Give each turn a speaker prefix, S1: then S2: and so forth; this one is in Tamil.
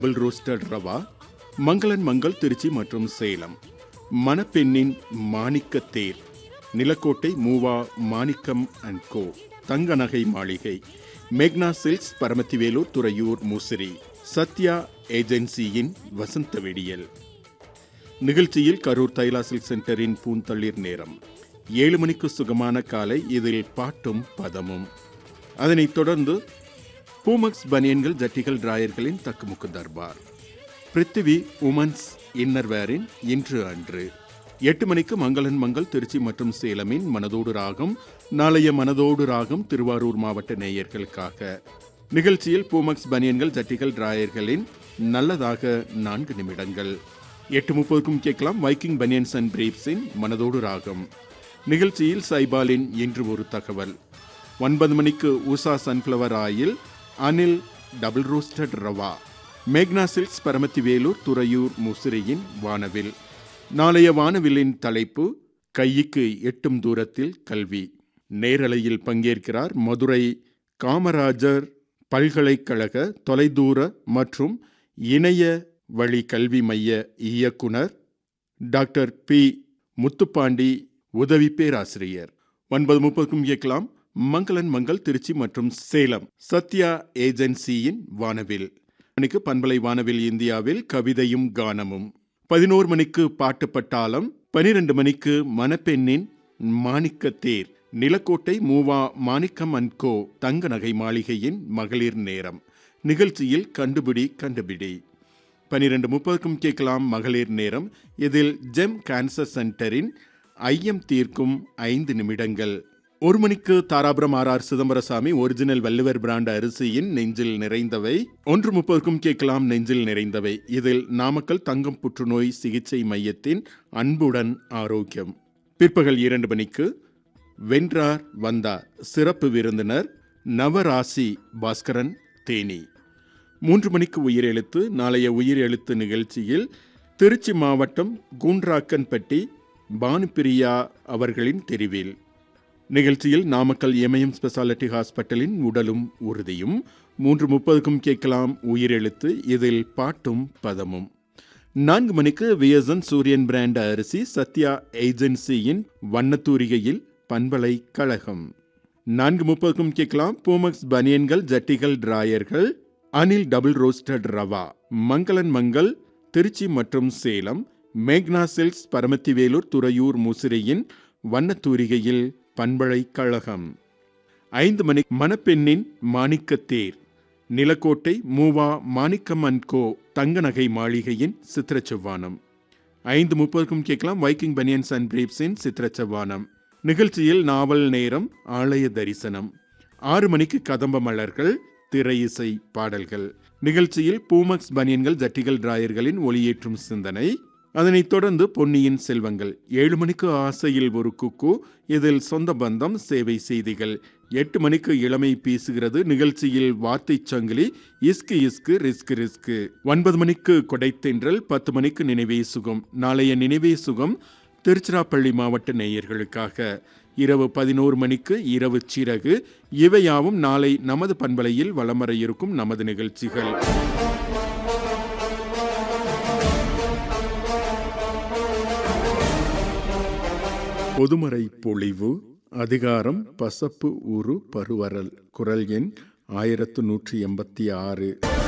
S1: டபுள் ரோஸ்டட் ரவா மங்களன் மங்கள் திருச்சி மற்றும் சேலம் மணப்பெண்ணின் மாணிக்க தேர் நிலக்கோட்டை மூவா மாணிக்கம் அண்ட் கோ தங்க நகை மாளிகை மேக்னா சில்க்ஸ் பரமத்திவேலூர் துறையூர் முசிறி சத்யா ஏஜென்சியின் வசந்த வெடியல் நிகழ்ச்சியில் கரூர் தைலா சில்க் சென்டரின் பூந்தளிர் நேரம் ஏழு மணிக்கு சுகமான காலை இதில் பாட்டும் பதமும் அதனைத் தொடர்ந்து பூமக்ஸ் பனியன்கள் ஜட்டிகள் டிராயர்களின் தக்குமுக்கு தர்பார் பிருத்திவி உமன்ஸ் இன்னர்வேரின் இன்று அன்று எட்டு மணிக்கு மங்களன் மங்கள் திருச்சி மற்றும் சேலமின் மனதோடு ராகம் நாளைய மனதோடு ராகம் திருவாரூர் மாவட்ட நேயர்களுக்காக நிகழ்ச்சியில் பூமக்ஸ் பனியன்கள் ஜட்டிகள் டிராயர்களின் நல்லதாக நான்கு நிமிடங்கள் எட்டு முப்பதுக்கும் கேட்கலாம் வைக்கிங் பனியன்ஸ் அண்ட் பிரீப்ஸின் மனதோடு ராகம் நிகழ்ச்சியில் சைபாலின் இன்று ஒரு தகவல் ஒன்பது மணிக்கு Usha sunflower oil Anil double roasted rava மேக்னா சில்க்ஸ் பரமத்தி வேலூர் துறையூர் முசிறியின் வானவில் நாளைய வானவில்லின் தலைப்பு கைக்கு எட்டும் தூரத்தில் கல்வி நேரலையில் பங்கேற்கிறார் மதுரை காமராஜர் பல்கலைக்கழக தொலைதூர மற்றும் இணைய வழி கல்வி மைய இயக்குனர் டாக்டர் பி முத்துப்பாண்டி உதவி பேராசிரியர் ஒன்பது முப்பதுக்கும் கேட்கலாம் மங்களன் மங்கள் திருச்சி மற்றும் சேலம் சத்யா ஏஜென்சியின் வானவில் மணிக்கு பண்பலை வானவில் இந்தியாவில் கவிதையும் கானமும் பதினோரு மணிக்கு பாட்டு பட்டாளம் பனிரெண்டு மணிக்கு மணப்பெண்ணின் மாணிக்க தேர் நிலக்கோட்டை மூவா மாணிக்கம் அண்ட் கோ தங்க நகை மாளிகையின் மகளிர் நேரம் நிகழ்ச்சியில் கண்டுபிடி கண்டுபிடி பனிரெண்டு முப்பதுக்கும் கேட்கலாம் மகளிர் நேரம் இதில் ஜெம் கேன்சர் சென்டரின் ஐயம் தீர்க்கும் ஐந்து நிமிடங்கள் ஒரு மணிக்கு Dharapuram R R Chidambarasamy original Valluvar brand அரிசியின் நெஞ்சில் நிறைந்தவை ஒன்று முப்பதுக்கும் கேட்கலாம் நெஞ்சில் நிறைந்தவை இதில் நாமக்கல் தங்கம் புற்றுநோய் சிகிச்சை மையத்தின் அன்புடன் ஆரோக்கியம் பிற்பகல் இரண்டு மணிக்கு வென்றார் வந்தார் சிறப்பு விருந்தினர் நவராசி பாஸ்கரன் தேனி மூன்று மணிக்கு உயிரெழுத்து நாளைய உயிரெழுத்து நிகழ்ச்சியில் திருச்சி மாவட்டம் கூன்றாக்கன்பட்டி பானுபிரியா அவர்களின் தெரிவில் நிகழ்ச்சியில் நாமக்கல் எமயம் ஸ்பெஷாலிட்டி ஹாஸ்பிட்டலின் உடலும் உறுதியும் மூன்று முப்பதுக்கும் கேட்கலாம் உயிரெழுத்து இதில் பாட்டும் பதமும் நான்கு மணிக்கு விஎஸ்என் சூரியன் பிராண்ட் அரிசி சத்யா ஏஜென்சியின் வண்ணத்தூரிகையில் பண்பலை கழகம் நான்கு முப்பதுக்கும் கேட்கலாம் பூமக்ஸ் பனியன்கள் ஜட்டிகள் டிராயர்கள் அனில் டபுள் ரோஸ்டட் ரவா மங்களன் மங்கள் திருச்சி மற்றும் சேலம் மேக்னா சில்க்ஸ் பரமத்திவேலூர் துறையூர் முசிறியின் வண்ணத்தூரிகையில் பண்பலை கழகம் ஐந்து மணி மணப்பெண்ணின் மாணிக்கத்தேர் நிலக்கோட்டை மூவா மாணிக்கம் அண்ட் கோ தங்க நகை மாளிகையின் சித்திர செவ்வானம் ஐந்து முப்பதுக்கும் கேட்கலாம் வைக்கிங் பனியன்ஸ் அண்ட் பிரீப்ஸின் சித்திர செவ்வானம் நிகழ்ச்சியில் நாவல் நேரம் ஆலய தரிசனம் ஆறு மணிக்கு கதம்ப மலர்கள் திரை இசை பாடல்கள் நிகழ்ச்சியில் பூமக்ஸ் பனியன்கள் ஜட்டிகள் டிராயர்களின் ஒளியேற்றும் சிந்தனை அதனைத் தொடர்ந்து பொன்னியின் செல்வங்கள் ஏழு மணிக்கு ஆசையில் ஒரு குக்கு இதில் சொந்த பந்தம் சேவை செய்திகள் எட்டு மணிக்கு இளமை பேசுகிறது நிகழ்ச்சியில் வார்த்தை சங்கிலி இஸ்கு இஸ்கு ரிஸ்கு ரிஸ்கு ஒன்பது மணிக்கு கொடைத்தென்றல் பத்து மணிக்கு நினைவே சுகம் நாளைய நினைவே சுகம் திருச்சிராப்பள்ளி மாவட்ட நேயர்களுக்காக இரவு பதினோரு மணிக்கு இரவு சிறகு இவையாவும் நாளை நமது பண்பலையில் வலம் வர இருக்கும் நமது நிகழ்ச்சிகள் பொதுமறை பொழிவு அதிகாரம் பசப்பு உரு பருவரல் குரல் எண் ஆயிரத்து நூற்றி எண்பத்தி ஆறு